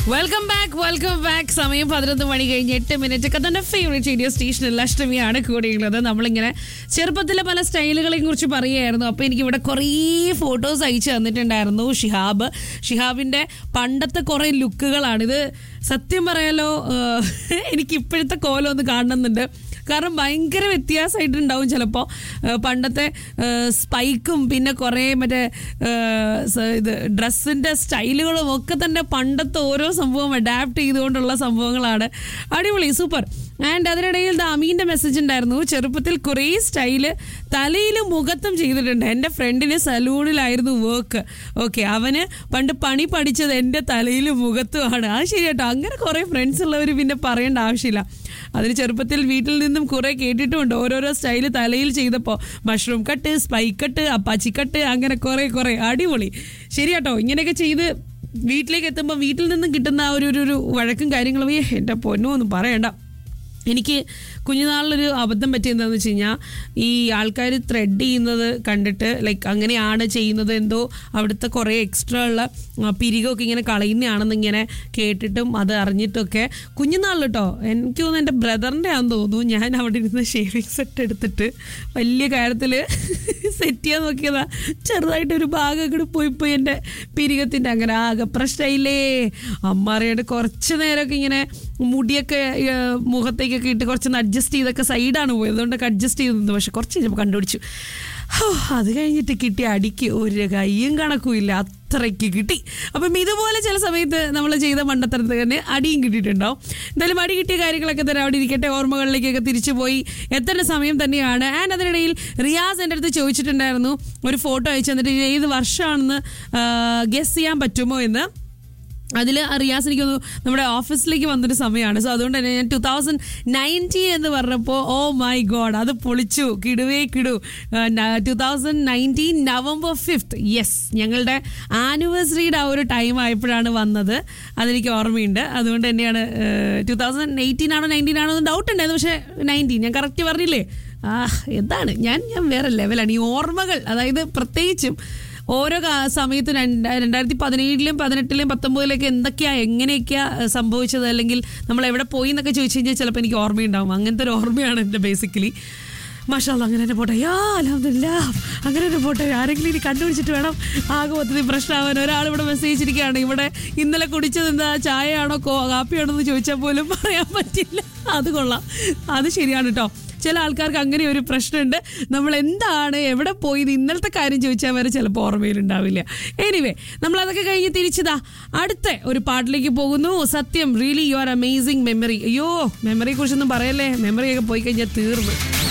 welcome back welcome back സമയം പതിനൊന്ന് മണി കഴിഞ്ഞ് എട്ട് മിനിറ്റ് ഒക്കെ തന്നെ ഫേവറേറ്റ് റേഡിയോ സ്റ്റേഷനിൽ അഷ്ടമിയാണ് കൂടെയുള്ളത് നമ്മളിങ്ങനെ ചെറുപ്പത്തിലെ പല സ്റ്റൈലുകളെയും കുറിച്ച് പറയുകയായിരുന്നു അപ്പോൾ എനിക്ക് ഇവിടെ കുറേ ഫോട്ടോസ് അയച്ചു തന്നിട്ടുണ്ടായിരുന്നു ഷിഹാബ് ഷിഹാബിൻ്റെ പണ്ടത്തെ കുറേ ലുക്കുകളാണ് ഇത് സത്യം പറയാലോ ഏഹ്, എനിക്ക് ഇപ്പോഴത്തെ കോലം ഒന്ന് കാണണമെന്നുണ്ട് കാരണം ഭയങ്കര വ്യത്യാസമായിട്ടുണ്ടാവും ചിലപ്പോൾ പണ്ടത്തെ ഏഹ്, സ്പൈക്കും പിന്നെ കുറേ മറ്റേ ഏഹ്, സ- ഇത് ഡ്രസ്സിൻ്റെ സ്റ്റൈലുകളും ഒക്കെ തന്നെ പണ്ടത്തെ ഓരോ സംഭവം അഡാപ്റ്റ് ചെയ്തുകൊണ്ടുള്ള സംഭവങ്ങളാണ് അടിപൊളി സൂപ്പർ ആൻഡ് അതിനിടയിൽ ദാ അമീൻ്റെ മെസ്സേജ് ഉണ്ടായിരുന്നു ചെറുപ്പത്തിൽ കുറേ സ്റ്റൈല് തലയിലും മുഖത്തും ചെയ്തിട്ടുണ്ട് എൻ്റെ ഫ്രണ്ടിന് സലൂണിലായിരുന്നു വർക്ക് ഓക്കെ അവന് പണ്ട് പണി പഠിച്ചത് എൻ്റെ തലയിലും മുഖത്തുമാണ് അത് ശരി കേട്ടോ അങ്ങനെ കുറേ ഫ്രണ്ട്സ് ഉള്ളവർ പിന്നെ പറയേണ്ട ആവശ്യമില്ല അതിന് ചെറുപ്പത്തിൽ വീട്ടിൽ നിന്നും കുറെ കേട്ടിട്ടുമുണ്ട് ഓരോരോ സ്റ്റൈല് തലയിൽ ചെയ്തപ്പോൾ mushroom cut spike cut apache cut അങ്ങനെ കുറെ കുറെ അടിപൊളി ശരി കേട്ടോ ഇങ്ങനെയൊക്കെ ചെയ്ത് വീട്ടിലേക്ക് എത്തുമ്പോൾ വീട്ടിൽ നിന്നും കിട്ടുന്ന ആ ഒരു ഒരു- ഒരു വഴക്കും കാര്യങ്ങളും ഏ എൻ്റെ പൊന്നോ ഒന്നും പറയണ്ട എനിക്ക് കുഞ്ഞുനാളിലൊരു അബദ്ധം പറ്റിയെന്താണെന്ന് വെച്ച് കഴിഞ്ഞാൽ ഈ ആൾക്കാർ ത്രെഡ് ചെയ്യുന്നത് കണ്ടിട്ട് ലൈക്ക് അങ്ങനെയാണ് ചെയ്യുന്നത് എന്തോ അവിടുത്തെ കുറേ എക്സ്ട്രാ ഉള്ള ആ, പിരികൊക്കെ ഇങ്ങനെ കളയുന്നതാണെന്ന് ഇങ്ങനെ കേട്ടിട്ടും അത് അറിഞ്ഞിട്ടൊക്കെ കുഞ്ഞുനാളിൽ കേട്ടോ എനിക്ക് തോന്നുന്നു എൻ്റെ ബ്രദറിൻ്റെ ആണെന്ന് തോന്നുന്നു ഞാൻ അവിടെ ഇരുന്ന് ഷേവിങ് സെറ്റ് എടുത്തിട്ട് വലിയ കാര്യത്തിൽ സെറ്റ് ചെയ്യാൻ നോക്കിയതാ ചെറുതായിട്ടൊരു ഭാഗം കൂടി പോയി പോയി എൻ്റെ പിരികത്തിൻ്റെ അങ്ങനെ ആകെ പ്രശ്നമില്ലേ അമ്മ അറിയാണ്ട് കുറച്ച് നേരമൊക്കെ ഇങ്ങനെ മുടിയൊക്കെ ഏഹ്, മുഖത്തേക്കൊക്കെ ഇട്ട് കുറച്ചൊന്ന് അഡ്ജസ്റ്റ് ചെയ്തൊക്കെ സൈഡാണ് പോയത് അതുകൊണ്ടൊക്കെ അഡ്ജസ്റ്റ് ചെയ്ത് നിന്നു പക്ഷെ കുറച്ച് കഴിഞ്ഞപ്പോൾ കണ്ടുപിടിച്ചു ഹോ, അത് കഴിഞ്ഞിട്ട് കിട്ടിയ അടിക്ക് ഒരു കയ്യും കണക്കും ഇല്ല അത്രയ്ക്ക് കിട്ടി അപ്പം ഇതുപോലെ ചില സമയത്ത് നമ്മൾ ചെയ്ത മണ്ടത്തരത്തിൽ തന്നെ അടിയും കിട്ടിയിട്ടുണ്ടാവും എന്തായാലും അടി കിട്ടിയ കാര്യങ്ങളൊക്കെ തന്നെ അവിടെ ഇരിക്കട്ടെ ഓർമ്മകളിലേക്കൊക്കെ തിരിച്ചു പോയി എത്തേണ്ട സമയം തന്നെയാണ് ആൻഡ് അതിനിടയിൽ റിയാസ് എൻ്റെ അടുത്ത് ചോദിച്ചിട്ടുണ്ടായിരുന്നു ഒരു ഫോട്ടോ അയച്ചു തന്നിട്ട് ഇത് ഏത് വർഷമാണെന്ന് ഗസ് ചെയ്യാൻ പറ്റുമോ എന്ന് അതിൽ റിയാസ് എനിക്ക് തോന്നുന്നു നമ്മുടെ ഓഫീസിലേക്ക് വന്നൊരു സമയമാണ് സോ അതുകൊണ്ട് തന്നെ ഞാൻ ടു തൗസൻഡ് നയൻറ്റീൻ എന്ന് പറഞ്ഞപ്പോൾ ഓ മൈ ഗോഡ് അത് പൊളിച്ചു കിടുവേ കിടു two thousand nineteen November fifth yes ഞങ്ങളുടെ ആനിവേഴ്സറിയുടെ ആ ഒരു ടൈം ആയപ്പോഴാണ് വന്നത് അതെനിക്ക് ഓർമ്മയുണ്ട് അതുകൊണ്ട് തന്നെയാണ് ടു തൗസൻഡ് എയ്റ്റീൻ ആണോ നയൻറ്റീൻ ആണോ എന്ന് ഡൗട്ട് ഉണ്ടായിരുന്നു പക്ഷേ നയൻറ്റീൻ ഞാൻ കറക്റ്റ് പറഞ്ഞില്ലേ ആ എന്താണ് ഞാൻ ഞാൻ വേറെ ലെവലാണ് ഈ ഓർമ്മകൾ അതായത് പ്രത്യേകിച്ചും ഓരോ കാ- സമയത്തും രണ്ട- രണ്ടായിരത്തി പതിനേഴിലും പതിനെട്ടിലും പത്തൊമ്പതിലൊക്കെ എന്തൊക്കെയാ എങ്ങനെയൊക്കെയാ ഏഹ്, സംഭവിച്ചത് അല്ലെങ്കിൽ നമ്മൾ എവിടെ പോയി എന്നൊക്കെ ചോദിച്ചു കഴിഞ്ഞാൽ ചിലപ്പോൾ എനിക്ക് ഓർമ്മയുണ്ടാവും അങ്ങനത്തെ ഒരു ഓർമ്മയാണ് എൻ്റെ ബേസിക്കലി മാഷാല്ല അങ്ങനെ തന്നെ പോട്ടെ യാ അലഹമില്ല അങ്ങനെ തന്നെ പോട്ടെ ആരെങ്കിലും ഇനി കണ്ടുപിടിച്ചിട്ട് വേണം ആകെ മൊത്തത്തിൽ പ്രശ്നമാവാൻ ഒരാൾ ഇവിടെ മെസ്സേജ് ഇരിക്കുകയാണ് ഇവിടെ ഇന്നലെ കുടിച്ചത് എന്താ ചായയാണോ കോ കാപ്പിയാണോ എന്ന് ചോദിച്ചാൽ പോലും പറയാൻ പറ്റില്ല അത് കൊള്ളാം അത് ശരിയാണ് കേട്ടോ ചില ആൾക്കാർക്ക് അങ്ങനെ ഒരു പ്രശ്നമുണ്ട് നമ്മൾ എന്താണ് എവിടെ പോയി ഇത് ഇന്നലത്തെ കാര്യം ചോദിച്ചാൽ വരെ ചിലപ്പോൾ ഓർമ്മയിലുണ്ടാവില്ല എനിവേ നമ്മൾ അതൊക്കെ കഴിഞ്ഞ് തിരിച്ചതാ അടുത്ത ഒരു പാട്ടിലേക്ക് പോകുന്നു സത്യം really you are amazing memory അയ്യോ മെമ്മറിയെ കുറിച്ചൊന്നും പറയല്ലേ മെമ്മറിയൊക്കെ പോയി കഴിഞ്ഞാൽ തീർന്നു